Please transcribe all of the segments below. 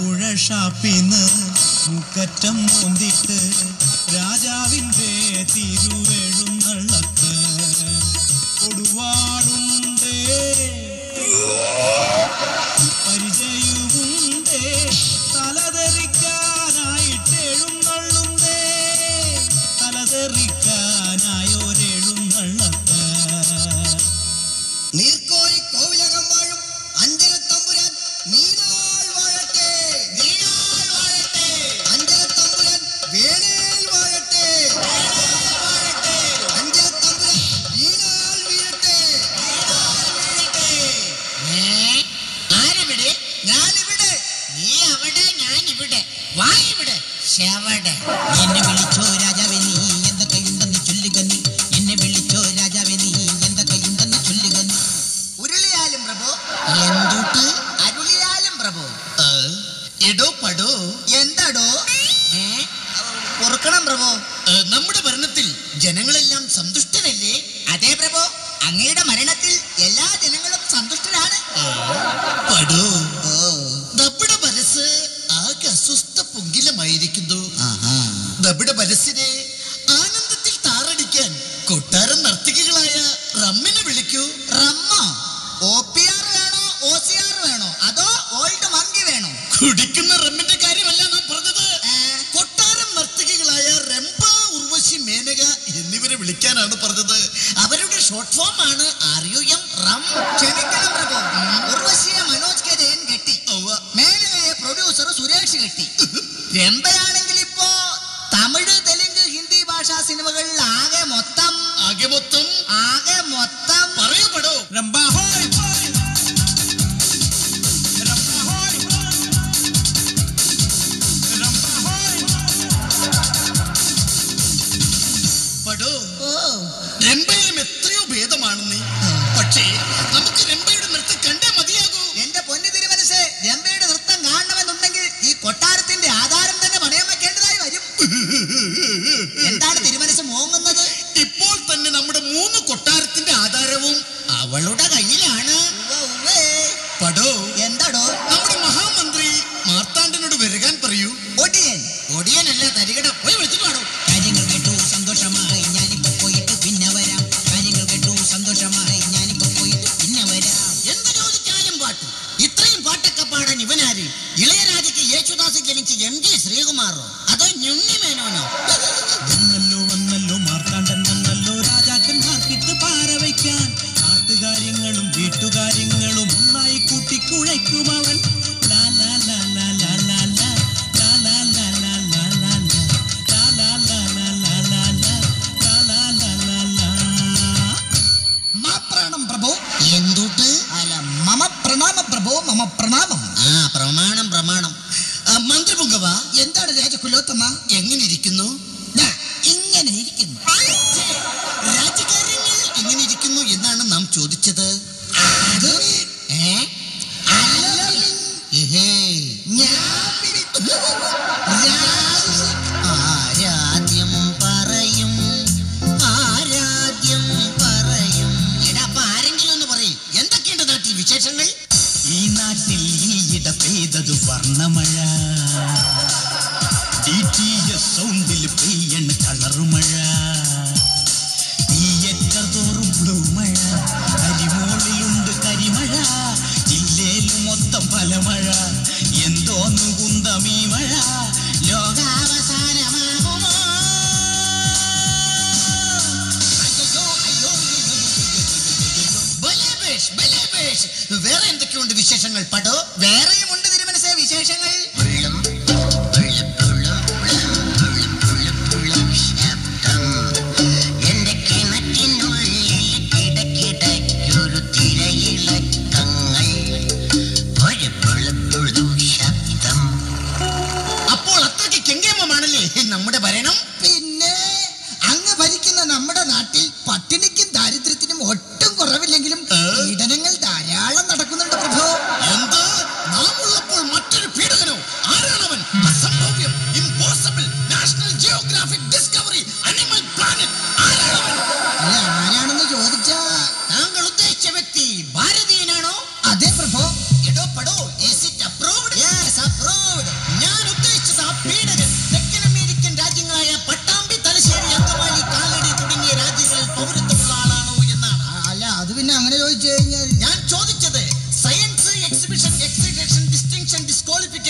ആലപ്പുഴ ഷാപ്പിന്ന് മുക്കറ്റം മോന്തിട്ട് രാജാവിൻ്റെ തിരുവെഴുന്നള്ളത്ത് കൊടുവാളുണ്ടേ പരിചയവുണ്ടേ തലതെറിക്കാനായിട്ട് എഴുന്നള്ളുന്നേ തലതെറിക്കാനായൊരെഴുന്നള്ളത്ത് നീർക്കോഴി കോവിലകം വാഴും അഞ്ചലത്തമ്പുരാൻ നീനാൾ വാഴട്ടെ നീനാൾ വാഴട്ടെ അഞ്ചലത്തമ്പുരാൻ വേണേൽ വാഴട്ടെ വേണേൽ വാഴട്ടെ അഞ്ചലത്തമ്പുരാൻ വീണാൾ വീഴട്ടെ വീണാൾ വീഴട്ടെ ആരവിടെ ഞാനിവിടെ നീ അവിടെ ഞാൻ ഇവിടെ വാ ഇവിടെ ശവടെ എന്നെ വിളിച്ചോ രാജാവേ നീ എന്തൊക്കെയുണ്ടെന്ന് ചൊല്ലുക നീ എന്നെ വിളിച്ചോ രാജാവേ നീ എന്തൊക്കെയുണ്ടെന്ന് ചൊല്ലുക നീ ഉരുളിയാലും പ്രഭു എന്തുട്ട് അരുളിയാലും പ്രഭു എടോ പടോ എന്താടോ ഏ? പൊറുക്കണം പ്രഭു ഏ, നമ്മുടെ ഭരണത്തിൽ ജനങ്ങളെല്ലാം സന്തുഷ്ടരല്ലേ അതേ പ്രഭു അങ്ങയുടെ മരണത്തിൽ എല്ലാ ജനങ്ങളും സന്തുഷ്ടരാണ് പടോ ഓ നമ്മുടെ മനസ്സ് ആകെ അസ്വസ്ഥ പൊങ്കിലമായിരിക്കുന്നു നമ്മുടെ മനസ്സിനെ ആനന്ദത്തിൽ താറടിക്കാൻ കൊട്ടാരം നർത്തകികളായ റമ്മിനെ വിളിക്കൂ റമ്മോ ഒ പി ആർ വേണോ ഒ സി ആർ വേണോ അതോ ഓൾഡ് മങ്കി വേണോ കുടിക്കുന്ന റമ്മിന്റെ കാര്യമല്ല നാം പറഞ്ഞത് ഏ, കൊട്ടാരം നർത്തകികളായ രംഭ ഉർവശി മേനക എന്നിവരെ വിളിക്കാനാണ് പറഞ്ഞത് അവരുടെ ഷോർട്ട് ഫോം ആണ് ആർ യു എം റം ക്ഷമിക്കണം പ്രഭു ഉർവശിയെ മനോജ് കെ ജയൻ കെട്ടി മേനകയെ പ്രൊഡ്യൂസർ സുരേഷ് കെട്ടി രംഭയാണെങ്കിൽ ഇപ്പോ തമിഴ് തെലുങ്ക് ഹിന്ദി ഭാഷാ സിനിമകളിൽ ആകെ മൊത്തം ആകെ മൊത്തം ആകെ മൊത്തം പറയപ്പെടോ Ramba hoy, hoy. Ramba hoy, hoy. Ramba hoy. പടോ ഓ രംഭയും എത്രയോ ഭേദമാണ് നീ പക്ഷേ നമുക്ക് രംഭയുടെ നൃത്തം കണ്ടേ മതിയാകൂ എന്റെ പൊന്നു തിരുമനസ് രംഭയുടെ നൃത്തം കാണണമെന്നുണ്ടെങ്കിൽ ഈ കൊട്ടാരത്തിന്റെ ആധാരം തന്നെ പണയം വെക്കേണ്ടതായി വരും എന്താണ് തിരുമനസ് മോങ്ങുന്നത് ഇപ്പോൾ തന്നെ നമ്മുടെ മൂന്ന് കൊട്ടാരത്തിന്റെ ആധാരവും അവളുടെ കയ്യിലാണ് ഉവ്വ ഉവ്വേ. പടോ എന്താടോ നമ്മുടെ മഹാമന്ത്രി മാർത്താണ്ഡനോട് വരകാൻ പറയൂ ഒടിയൻ ഒടിയനല്ല തരികട പോയി വെച്ചിട്ട് പാടോ കാര്യങ്ങൾ കേട്ടു സന്തോഷമായി ഞാനിപ്പോ പോയിട്ട് പിന്നെ വരാം കാര്യങ്ങൾ കേട്ടു സന്തോഷമായി ഞാനിപ്പോ പോയിട്ട് പിന്നെ വരാം എന്ത് ചോദിച്ചാലും പാട്ട് ഇത്രയും പാട്ടൊക്കെ പാടാൻ ഇവനാര് ഇളയരാജയ്ക്ക് യേശുദാസ് ജനിച്ച് എം ജി ശ്രീകുമാറോ അതോ ഞുണ്ണി മേനോനോ വന്നല്ലോ വന്നല്ലോ മാർത്താണ്ഡൻ വന്നല്ലോ രാജാക്കന്മാർക്കിട്ട് പാര വയ്ക്കാൻ നാട്ടുകാര്യങ്ങളും വീട്ടുകാര്യങ്ങളും ഒന്നായി കൂട്ടിക്കുഴയ്ക്കും അവൻ ലാ ലാ ലാ ലാ ലാ ലാ ലാ. ലാ ലാ ലാ ലാ ലാ ലാ ലാ. ലാ ലാ ലാ ലാ ലാ ലാ ലാ. ലാ ലാ ലാ ലാ ലാ. മാപ്രാണം പ്രഭു എന്തുട്ട് അല്ല മമ പ്രണാമ പ്രഭു മമ പ്രണാമം ആ പ്രമാണം പ്രമാണം ആ, മന്ത്രി പുങ്കവ എന്താണ് രാജകുലോത്തമ എങ്ങനെ ഇരിക്കുന്നു ദാ, ഇങ്ങനെ ഇരിക്കുന്നു രാജകാര്യങ്ങൾ എങ്ങനെ ഇരിക്കുന്നു എന്നാണ് നാം ചോദിച്ചത് അത് ഏ ഏഹേ. ഞാൻ പിടി- രാജ- ആരാധ്യം പറയും ആരാധ്യം പറയും എടാ അപ്പൊ ആരെങ്കിലും ഒന്ന് പറയും എന്തൊക്കെയുണ്ട് നാട്ടിൽ വിശേഷങ്ങൾ ഈ നാട്ടിൽ ഈയിട പെയ്തതു വർണ്ണമഴ ഡി ടി എസ് സൗണ്ടിൽ പെയ്യണ് കളറുമഴ തീയറ്റർ തോറും ബ്ലൂ മഴ കരിമോളിലുണ്ട് കരിമഴ ജില്ലയിൽ മൊത്തം ഫലമഴ എന്തോന്നു കുന്തമീ മഴ ലോകാവസാനമാകുമോ അയ്യോ, അയ്യോ, അയ്യോ, അയ്യോ, അയ്യോ. ഭലേ ബേഷ്, ഭലേ ബേഷ്. വേറെ എന്തൊക്കെയുണ്ട് വിശേഷങ്ങൾ പടോ വേറെയും ഉണ്ട് തിരുമനസേ വിശേഷങ്ങൾ വെള്ളം വെള്ളം വെള്ളം വെള്ളം വെള്ളം വെള്ളം ശബ്ദം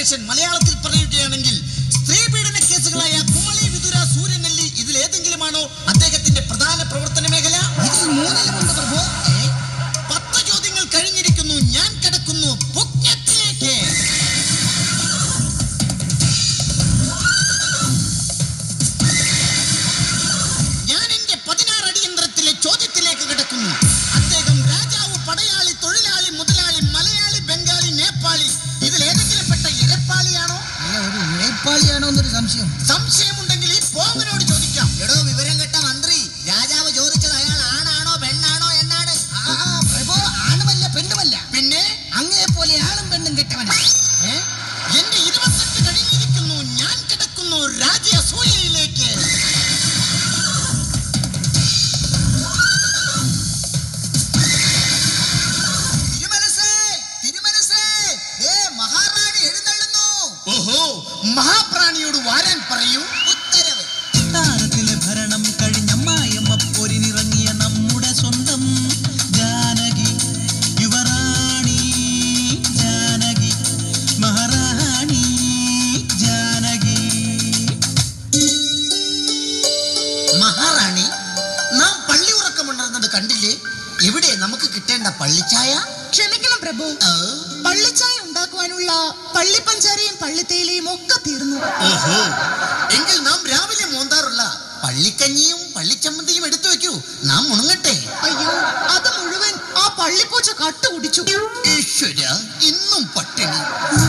ട്രാൻസ്ലേഷൻ മലയാളത്തിൽ പറയുകയാണെങ്കിൽ സ്ത്രീ പീഡന കേസുകളായ കുമളി വിതുര സൂര്യനെല്ലി ഇതിൽ ഏതെങ്കിലുമാണോ അദ്ദേഹത്തിന്റെ പ്രധാന പ്രവർത്തന മേഖല ഇതിൽ മൂന്നിലുമുണ്ട് പ്രഭു ഏ? പത്ത് ചോദ്യങ്ങൾ കഴിഞ്ഞിരിക്കുന്നു ഞാൻ കിടക്കുന്നു പുണ്യത്തിലേക്ക് ഞാൻ എന്റെ പതിനാറ് അടിയന്തരത്തിലെ ചോദ്യത്തിലേക്ക് കിടക്കുന്നു അദ്ദേഹം രാജാവ് പടയാളി തൊഴിലാളി മുതലാളി മലയാളി ബംഗാളി നേപ്പാളി ഇതിൽ ഏതെങ്കിലും പെട്ട ഇരപ്പാളിയാണോ അല്ല ഒരു ഇഴപ്പാളിയാണോ എന്നൊരു സംശയം സംശയമുണ്ടെങ്കിൽ ഈ പോങ്ങനോട് ചോദിക്കാം എടോ വിവരം കെട്ട മന്ത്രി രാജാവ് ചോദിച്ചത് അയാൾ ആണാണോ പെണ്ണാണോ എന്നാണ് ആ പ്രഭു ആണുമല്ല പെണ്ണുമല്ല പിന്നെ അങ്ങേ പോലെ ആളും പെണ്ണും കെട്ടവനാ ഏ? എന്റെ ഇരുപത്തെട്ട് കഴിഞ്ഞിരിക്കുന്നു ഞാൻ കിടക്കുന്നു രാജസൂയയിലേക്ക് തിരുമനസേ തിരുമനസേ ദേ മഹാറാണി എഴുന്നള്ളുന്നു ഓഹോ മഹാപ്രാണിയോട് വാരാൻ പറയൂ ഉത്തരവ് താരത്തിലെ ഭരണം കഴിഞ്ഞമ്മായമ്മ പോരിനിറങ്ങിയ നമ്മുടെ സ്വന്തം ജാനകി യുവറാണി ജാനകി മഹാറാണി ജാനകി മഹാറാണി നാം പള്ളി ഉറക്കമുണർന്നത് കണ്ടില്ലേ എവിടെ നമുക്ക് കിട്ടേണ്ട പള്ളിച്ചായ ക്ഷമിക്കണം പ്രഭു ഓ, പള്ളിച്ചായ ഉണ്ടാക്കുവാനുള്ള പള്ളിപ്പഞ്ചാരയും പള്ളിത്തേയിലയും ഒക്കെ തീർന്നു ഓഹോ എങ്കിൽ നാം രാവിലെ മോന്താറുള്ള പള്ളിക്കഞ്ഞിയും പള്ളിച്ചമ്മന്തിയും എടുത്തു വെക്കൂ നാം മുണങ്ങട്ടെ അയ്യോ അത് മുഴുവൻ ആ പള്ളിപ്പൂച്ച കട്ടു കുടിച്ചു ഈശ്വര ഇന്നും പട്ടിണി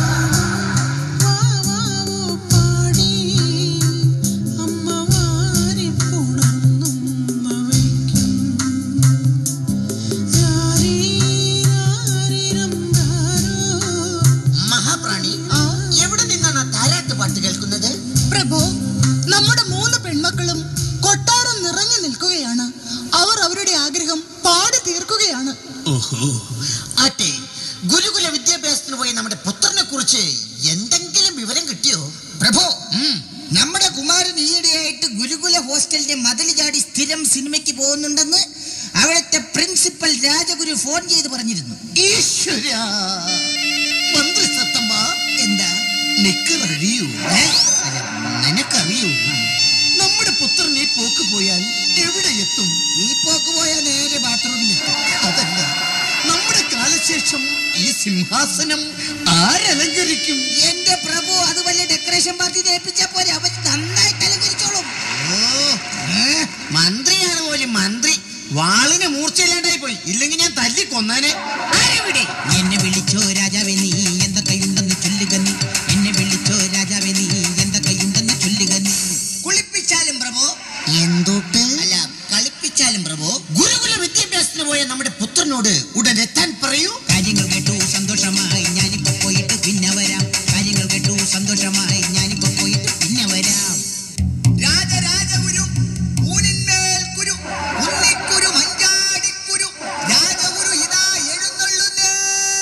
മഹാപ്രാണി എവിടെ നിന്നാണ് ആ താരാട്ട് പാട്ട് കേൾക്കുന്നത് പ്രഭു നമ്മുടെ മൂന്ന് പെൺമക്കളും കൊട്ടാരം നിറഞ്ഞു നിൽക്കുകയാണ് അവർ അവരുടെ ആഗ്രഹം പാടി തീർക്കുകയാണ് ഓഹോ ആട്ടെ ഗുരുകുല വിദ്യാഭ്യാസത്തിന് പോയ നമ്മുടെ പുത്രനെ കുറിച്ച് എന്തെങ്കിലും വിവരം കിട്ടിയോ പ്രഭു നമ്മുടെ കുമാരൻ ഈയിടെയായിട്ട് ഗുരുകുല ഹോസ്റ്റലിന്റെ മതിൽ ചാടി സ്ഥിരം സിനിമയ്ക്ക് പോകുന്നുണ്ടെന്ന് അവിടുത്തെ പ്രിൻസിപ്പൽ രാജഗുരു ഫോൺ ചെയ്ത് പറഞ്ഞിരുന്നു ഈശ്വര മന്ത്രി സത്തമ്മ എന്താ നിക്കറിയൂ ഏ? അല്ല നിനക്കറിയൂ നമ്മുടെ പുത്രൻ ഈ പോക്ക് പോയാൽ എവിടെ എത്തും ഈ പോക്ക് പോയാൽ നേരെ ബാത്റൂമിലെത്തും അതല്ല നമ്മുടെ കാലശേഷം ഈ സിംഹാസനം ആരലങ്കരിക്കും എന്റെ പ്രഭു അത് വലിയ ഡെക്കറേഷൻ പാർട്ടി ഏൽപ്പിച്ചാ പോരെ അവൻ നന്നായിട്ട് അലങ്കരിച്ചോളും ഓ ഏ, മന്ത്രിയാണ് പോലും മന്ത്രി വാളിന് മൂർച്ചയില്ലാണ്ടായി പോയി ഇല്ലെങ്കിൽ ഞാൻ തല്ലി കൊന്നാനെ ആരെവിടെ എന്നെ വിളിച്ചോ രാജാവേ നീ എന്തൊക്കെയുണ്ടെന്ന് ചൊല്ലുക നീ എന്നെ വിളിച്ചോ രാജാവേ നീ എന്തൊക്കെയുണ്ടെന്ന് ചൊല്ലുക നീ കുളിപ്പിച്ചാലും പ്രഭു എന്തോട്ട് അല്ല കളിപ്പിച്ചാലും പ്രഭു ഗുരുകുല വിദ്യാഭ്യാസത്തിന് പോയ നമ്മുടെ പുത്രനോട് ഉടൻ എത്താൻ പറയൂ കാര്യങ്ങൾ കേട്ടു സന്തോഷമായി ഞാനിപ്പോ പോയിട്ട് പിന്നെ വരാം കാര്യങ്ങൾ കേട്ടു സന്തോഷമായി ഞാനിപ്പോ പോയിട്ട് പിന്നെ വരാം രാജരാജഗുരു ഊനിന്മേൽ കുരു ഉണ്ണിക്കുരു മഞ്ചാടിക്കുരു രാജഗുരു ഇതാ എഴുന്നള്ളുന്നേ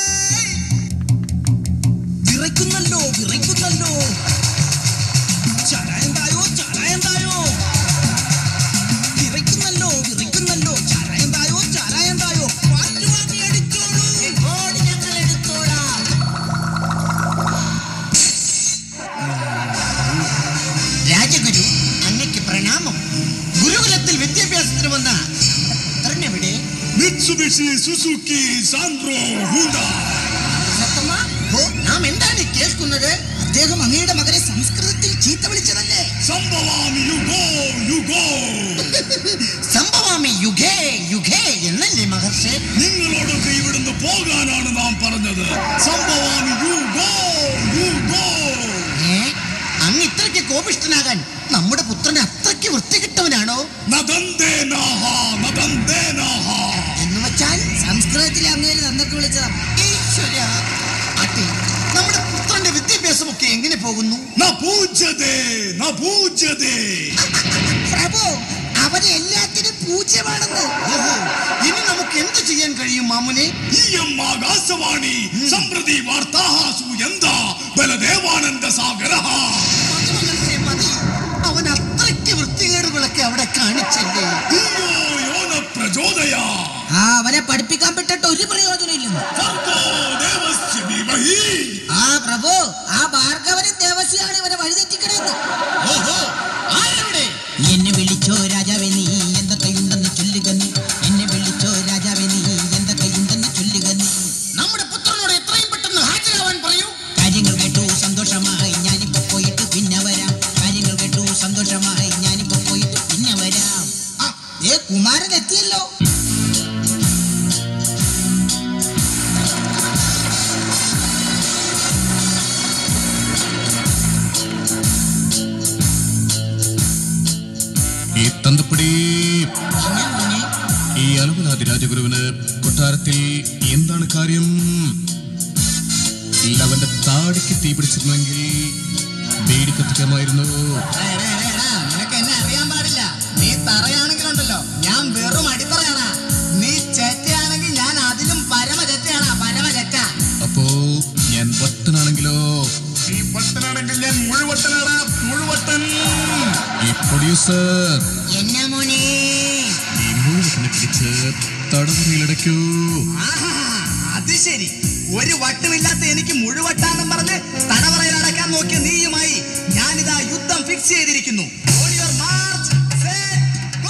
വിറയ്ക്കുന്നല്ലോ വിറയ്ക്കുന്നല്ലോ ചാരായം തായോ ചാരായം തായോ വിറയ്ക്കുന്നല്ലോ വിറയ്ക്കുന്നല്ലോ ചാരായം തായോ ചാരായം തായോ വാറ്റ് വാങ്ങി അടിച്ചോളൂ ഓടി ഞങ്ങൾ എടുത്തോളാം രാജഗുരു അങ്ങയ്ക്ക് പ്രണാമം ഗുരുകുലത്തിൽ വിദ്യാഭ്യാസത്തിന് വന്ന പുത്രനെവിടെ മിത്സുബിഷി സുസുക്കി സാൻഡ്രോ ഹുണ്ട സത്തമ്മ ഓ നാം എന്താണ് ഈ കേൾക്കുന്നത് അദ്ദേഹം അങ്ങയുടെ മകനെ സംസ്കൃതത്തിൽ ചീത്ത വിളിച്ചതല്ലേ സംഭവാമി യുഗോ യുഗോ സംഭവാമി യുഗേ യുഗേ എന്നല്ലേ മഹർഷി നിങ്ങളോടൊക്കെ ഇവിടുന്ന് പോകാനാണ് നാം പറഞ്ഞത് സംഭവാമി യുഗോ യുഗോ ഏ അങ്ങ് ഇത്രയ്ക്ക് കോപിഷ്ഠനാകാൻ നമ്മുടെ പുത്രൻ അത്രയ്ക്ക് വൃത്തികിട്ടവനാണോ നദന്തേനാഹ നദന്തേനാഹ എന്ന് വെച്ചാൽ സംസ്കൃതത്തിൽ അങ്ങേര് തന്നൊക്കെ വിളിച്ചതാ ഈശ്വര ആട്ടെ നമ്മുടെ പുത്രന്റെ വിദ്യാഭ്യാസമൊക്കെ എങ്ങനെ പോകുന്നു ന പൂജ്യതേ ന പൂജ്യതേ പ്രഭു അവന് എല്ലാത്തിനും പൂജ്യമാണെന്ന് ഓഹോ ഇനി നമുക്ക് എന്ത് ചെയ്യാൻ കഴിയും മാമുനെ ഇയം ആകാശവാണി സംപ്രതി വാർത്താഹാസു എന്താ ബലദേവാനന്ദ സാഗരഃ മതി മഹർഷേ, മതി. അവൻ അത്രയ്ക്ക് വൃത്തികേടുകളൊക്കെ അവിടെ കാണിച്ചല്ലേ ധിയോ യോന പ്രചോദയാ ആ അവനെ പഠിപ്പിക്കാൻ പറ്റിട്ട് ഒരു പ്രയോജനം ഇല്ലെന്ന് ഭർഗോ ദേവസ്യ ധീമഹി ആ പ്രഭു ആ ബാർ കാരണപ്പടി എന്നാ മോനെ ഈ അലവലാതി രാജഗുരുവിന് കൊട്ടാരത്തിൽ എന്താണ് കാര്യം അവന്റെ താടിക്ക് തീ പിടിച്ചിരുന്നെങ്കിൽ ബീഡി കത്തിക്കാമായിരുന്നു ഡേ, ഡേ, ഡേ, ഡാ, നിനക്ക് എന്നെ അറിയാൻ പാടില്ല നീ തറയാണെങ്കിലുണ്ടല്ലോ ഞാൻ വെറും അടിത്തറയാണ് നീ ചെറ്റയാണെങ്കിൽ ഞാൻ അതിലും പരമ ചെറ്റയാണ് പരമ ചെറ്റ അപ്പോ ഞാൻ വട്ടനാണെങ്കിലോ ഈ വട്ടനാണെങ്കിൽ ഞാൻ മുഴുവട്ടനാടാ മുഴുവട്ടൻ ഈ പ്രൊഡ്യൂസർ എന്നാ മോനെ ഈ മുഴുവനെ പിടിച്ച് തടവറയിലടയ്ക്കൂ ആഹാ, അത് ശരി ഒരു വട്ടുമില്ലാത്ത എനിക്ക് മുഴുവട്ടാന്നും പറഞ്ഞ് തടവറയിൽ അടക്കാൻ നോക്കിയ നീയുമായി ഞാനിതാ യുദ്ധം ഫിക്സ് ചെയ്തിരിക്കുന്നു On your march, set, go!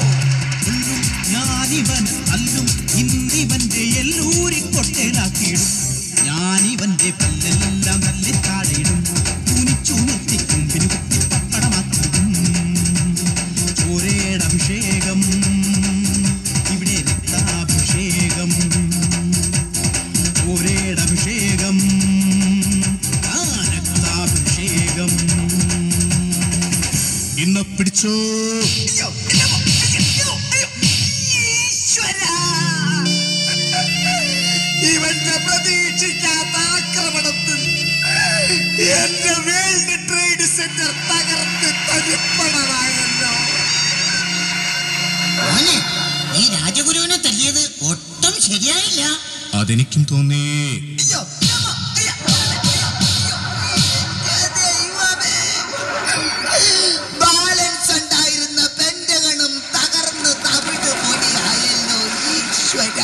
ഞാനിവൻ തല്ലും ഇന്നിവന്റെ എല്ലൂരി കൊട്ടേലാക്കിയിടും ഞാനിവന്റെ പല്ലെല്ലാം തല്ലി താഴെയിടും കുനിച്ചു നിർത്തിക്കും പിന്നുകുത്തി പപ്പടമാക്കിയിടും ചോരയുടെ അഭിഷേകം ഇവിടെ രക്താഭിഷേകം ചോരയുടെ അഭിഷേകം ആ രക്താഭിഷേകം ഇന്ന് പിടിച്ചോ അയ്യോ, അയ്യോ, അയ്യോ, അയ്യോ, ഈശ്വരാ! ഇവന്റെ പ്രതീക്ഷിക്കാത്ത ആക്രമണത്തിൽ എന്റെ വേൾഡ് ട്രേഡ് സെന്റർ തകർന്ന് തരിപ്പണമായല്ലോ മോനെ ഈ രാജഗുരുവിനെ തല്ലിയത് ഒട്ടും ശരിയായില്ല അതെനിക്കും തോന്നി അയ്യോ, അമ്മ, അയ്യോ, അയ്യോ, അയ്യോ. ദൈവമേ. ബാലൻസ് ഉണ്ടായിരുന്ന പെൻഡഗണും തകർന്ന് തവിട് പൊടിയായല്ലോ ഈശ്വര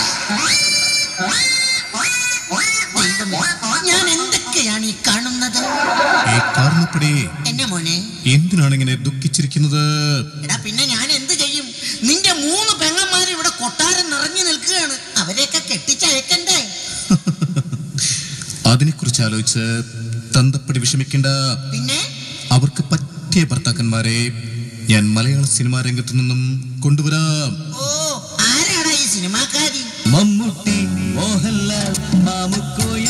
ദൈവമേ, ഞാൻ എന്തൊക്കെയാണ് ഈ കാണുന്നത് ഈ കാരണപ്പടി എന്നെ മോനെ എന്തിനാണ് ഇങ്ങനെ ദുഃഖിച്ചിരിക്കുന്നത് എടാ പിന്നെ ഞാൻ എന്ത് ചെയ്യും നിന്റെ മൂന്ന് പെങ്ങന്മാർ ഇവിടെ കൊട്ടാരം നിറഞ്ഞു നിൽക്കുകയാണ് അവരെയൊക്കെ കെട്ടിച്ചയക്കണ്ടേ അതിനെക്കുറിച്ച് ആലോചിച്ച് തന്തപ്പടി വിഷമിക്കേണ്ട പിന്നെ അവർക്ക് പറ്റിയ ഭർത്താക്കന്മാരെ ഞാൻ മലയാള സിനിമാ രംഗത്തു നിന്നും കൊണ്ടുവരാം ഓ ആരാടാ ഈ സിനിമാക്കാരി മമ്മൂട്ടി മോഹൻലാൽ മാമുക്കോയ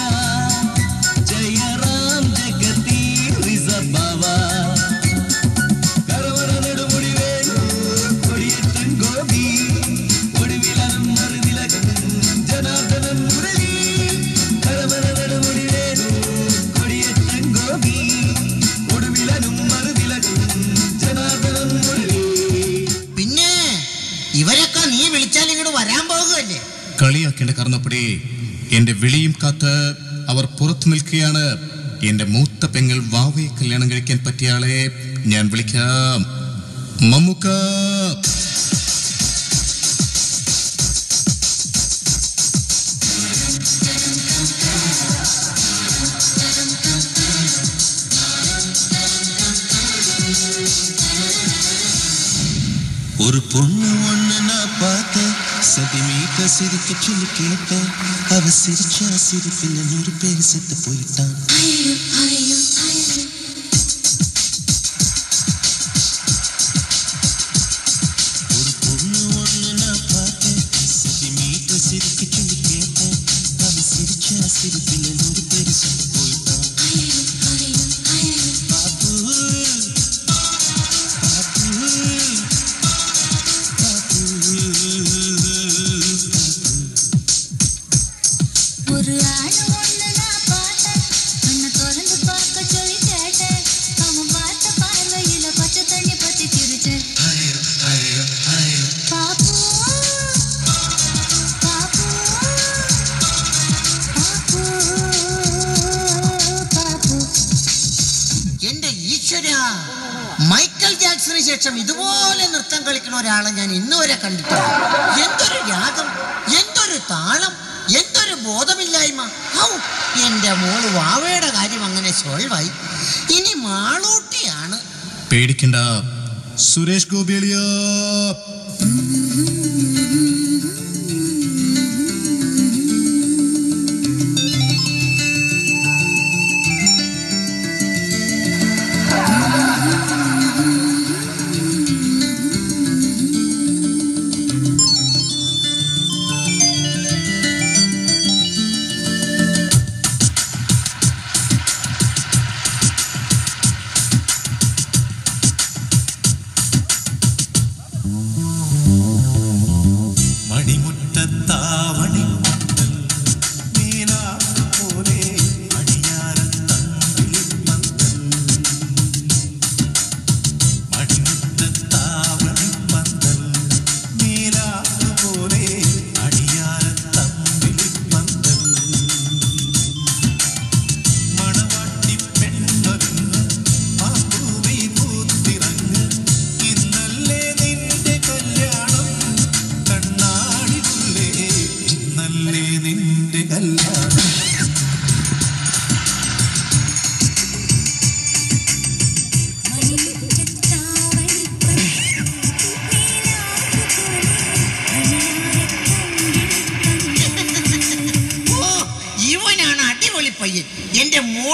ജയറാം ജഗതി റിസബാവ കരവറ നെടുമുടി വേണു കൊടിയേറ്റൻ ഗോപി ഒടുവിലും മറുതിലകൻ ജനാർദ്ദനൻ മുരളി കരവറ നെടുമുടി വേണു കൊടിയേറ്റൻ ഗോപി ഒടുവിലും മറുതിലകൻ ജനാർദ്ദനൻ മുരളി പിന്നെ ഇവരൊക്കെ നീ വിളിച്ചാൽ ഇങ്ങോട്ട് വരാൻ പോകുകയല്ലേ കളിയാക്കേണ്ട കാരണപ്പടി എന്റെ വിളിയും കാത്ത് അവർ പുറത്തു നിൽക്കുകയാണ് എന്റെ മൂത്ത പെങ്ങൾ വാവയെ കല്യാണം കഴിക്കാൻ പറ്റിയ ആളെ ഞാൻ വിളിക്കാം മമ്മൂക്ക ஒரு பொண்ணு ஒண்ணு நான் பார்த்தேன் சென்டிமீட்டர் சிரிக்க சொல்லி கேட்டேன் அவ சிரிச்சா சிரிப்பில் நூறு பேர் செத்து போயிட்டான் ஒரு பொண்ணு ஒண்ணு நான் பார்த்தேன் சென்டிமீட்டர் சிரிக்க சொல்லி கேட்டேன் அவ சிரிச்சா சிரிப்பில் நூறு பேர் செத்து போயிட்டான் பாப்பு ஒரு ஆளு ஒண்ணு நான் பார்த்தேன் கண்ணை திறந்து பார்க்க சொல்லி கேட்டேன் அவன் பார்த்த பார்வையில பச்சை தண்ணி பத்தி கிரிச்சேன் பாப்பு பாப்பு பாப்பு பாப்பு എന്റെ ഈശ്വര മൈക്കൽ ജാക്സന് ശേഷം ഇതുപോലെ നൃത്തം കളിക്കുന്ന ഒരാളെ ഞാൻ ഇന്നുവരെ കണ്ടിട്ടില്ല എന്തൊരു രാഗം എന്തൊരു താളം എന്തൊരു ബോധമില്ലായ്മ ഹൗ എന്റെ മോള് വാവയുടെ കാര്യം അങ്ങനെ സോൾവായി ഇനി മാളൂട്ടിയാണ് പേടിക്കണ്ട സുരേഷ് ഗോപിയളിയ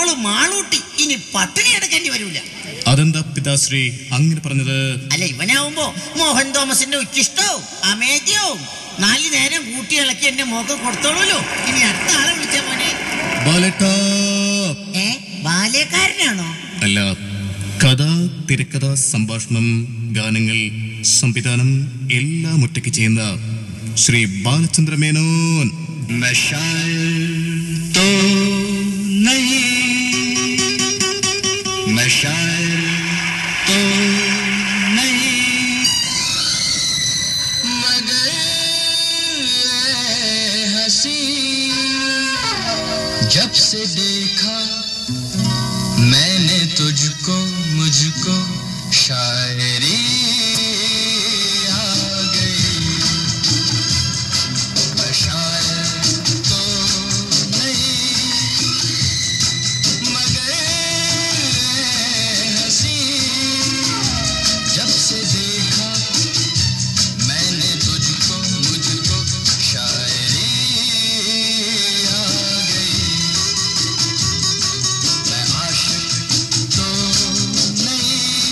മോള് മാളൂട്ടി ഇനി പട്ടിണി എടുക്കേണ്ടി വരൂല അതെന്താ പിതാശ്രീ അങ്ങനെ പറഞ്ഞത് അല്ല ഇവനാവുമ്പോ മോഹൻ തോമസിന്റെ ഉച്ചിഷ്ടവും അമേദ്യവും നാല് നേരം കൂട്ടി ഇളക്കി എന്റെ മോക്ക് കൊടുത്തോളൂല്ലോ ഇനി അടുത്ത ആളെ വിളിച്ച മോനെ ബാലേട്ടാ ഏ ബാല്യക്കാരനാണോ അല്ല കഥ തിരക്കഥ സംഭാഷണം ഗാനങ്ങൾ സംവിധാനം എല്ലാം ഒറ്റയ്ക്ക് ചെയ്യുന്ന ശ്രീ ബാലചന്ദ്ര മേനോൻ तो नहीं मैं शायर तो नहीं मगर हसी जब से देखा मैंने तुझको मुझको शायरी आ गई मैं शायर तो नहीं मगर हसी जब से देखा मैंने तुझको मुझको शायरी आ गई मैं आशिक तो नहीं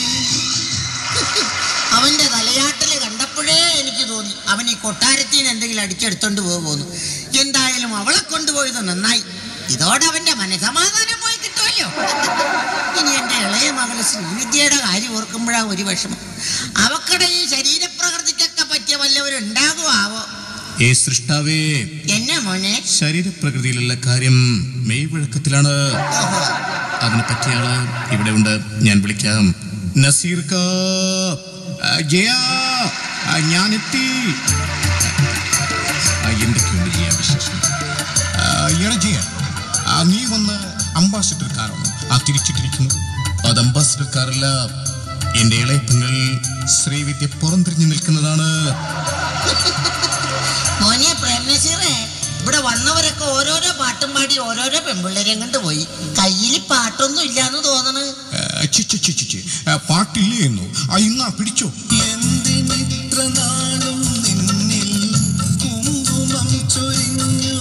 അവന്റെ തലയാട്ടല് കണ്ടപ്പോഴേ എനിക്ക് തോന്നി അവൻ ഈ കൊട്ടാരത്തിൽ നിന്ന് എന്തെങ്കിലും അടിച്ചെടുത്തോണ്ട് പോകുന്നു എന്തായാലും അവളെ കൊണ്ടുപോയത് നന്നായി ഇതോടെ അവന്റെ മനസമാധാനം പോയി കിട്ടുമല്ലോ ഇനി എന്റെ ഇളയ മകള് ശ്രീവിദ്യയുടെ കാര്യം ഓർക്കുമ്പോഴാ ഒരു വിഷമം അവക്കടെ ഈ ശരീരപ്രകൃതിക്കൊക്കെ പറ്റിയ വല്ലവരും ഉണ്ടാകുമാവോ ഏ സൃഷ്ടാവേ എന്നെ മോനെ ശരീരപ്രകൃതിയിലുള്ള കാര്യം മെയ്വഴക്കത്തിലാണ് അതിനെ പറ്റിയ ആള് ഇവിടെ ഉണ്ട് ഞാൻ വിളിക്കാം നസീർ കാ ആ, ജയാ ആ, ഞാനെത്തി ആ, എന്തൊക്കെയുണ്ട് ജയ വിശേഷം ആ, എടാ ജിയ, ആ, നീ വന്ന് അംബാസിഡർ കാറാണ് ആ തിരിച്ചിട്ടിരിക്കുന്നത് അത് അംബാസിഡർ കാറല്ല എന്റെ ഇളയപ്പങ്ങൾ ശ്രീവിദ്യ പുറംതിരിഞ്ഞു നിൽക്കുന്നതാണ് മോനെ പ്രേംനസീറേ ഇവിടെ വന്നവരൊക്കെ ഓരോരോ പാട്ടും പാടി ഓരോരോ പെൺപിള്ളേരെ കൊണ്ട് പോയി കയ്യിൽ പാട്ടൊന്നും ഇല്ലാന്ന് തോന്നണ് ആ, ചി, ചി, ചി, ചി, ചി. ആ, പാട്ടില്ലേ എന്നോ ആ ഇന്നാ പിടിച്ചോ എന്തിനിത്ര നാളും നിന്നിൽ കുങ്കുമം ചൊരിഞ്ഞു